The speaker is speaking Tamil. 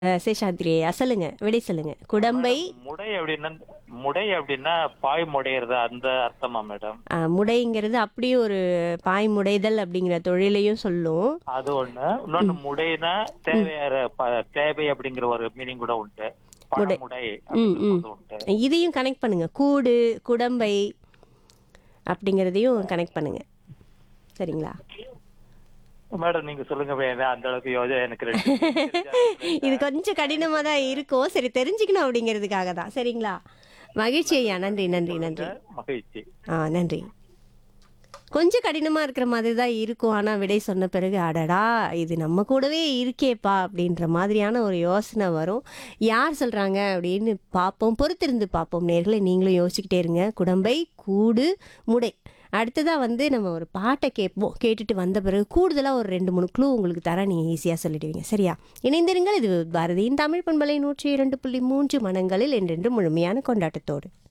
அஹ், சேஷாத்ரியா சொல்லுங்க விடை சொல்லுங்க குடம்பை முடை அப்படின்னா முடை அப்படின்னா பாய் முடையிறது அந்த அர்த்தமா மேடம் அஹ், முடைங்கிறது அப்படியே ஒரு பாய் முடைதல் அப்படிங்கிற தொழிலையும் சொல்லும் அது ஒண்ணு இன்னொன்னு முடைனா தேவையார ப- தேவை அப்படிங்கிற ஒரு மீனிங் கூட உண்டு பணமுடை அப்படிங்கிறது உண்டு இதையும் கனெக்ட் பண்ணுங்க கூடு குடம்பை அப்படிங்கிறதையும் கனெக்ட் பண்ணுங்க சரிங்களா மேடம் நீங்க சொல்லுங்க வேணா அந்த அளவுக்கு யோஜனை எனக்கு ரெண்டு இது கொஞ்சம் கடினமாக தான் இருக்கும் சரி தெரிஞ்சுக்கணும் அப்படிங்கிறதுக்காக தான் சரிங்களா மகிழ்ச்சி ஐயா நன்றி நன்றி நன்றி மகிழ்ச்சி ஆ நன்றி கொஞ்சம் கடினமாக இருக்கிற மாதிரி தான் இருக்கும் ஆனால் விடை சொன்ன பிறகு அடடா இது நம்ம கூடவே இருக்கேப்பா அப்படின்ற மாதிரியான ஒரு யோசனை வரும் யார் சொல்கிறாங்க அப்படின்னு பார்ப்போம் பொறுத்திருந்து பார்ப்போம் நேர்களை நீங்களும் யோசிச்சுக்கிட்டே இருங்க குடம்பை கூடு முடை அடுத்ததாக வந்து நம்ம ஒரு பாட்டை கேட்போம் கேட்டுட்டு வந்த பிறகு கூடுதலாக ஒரு ரெண்டு மூணு க்ளூ உங்களுக்கு தர நீங்கள் ஈஸியாக சொல்லிடுவீங்க சரியா இணைந்திருங்கள் இது பாரதியின் தமிழ் பண்பலை நூற்றி இரண்டு புள்ளி மூன்று மனங்களில் என்றென்று முழுமையான கொண்டாட்டத்தோடு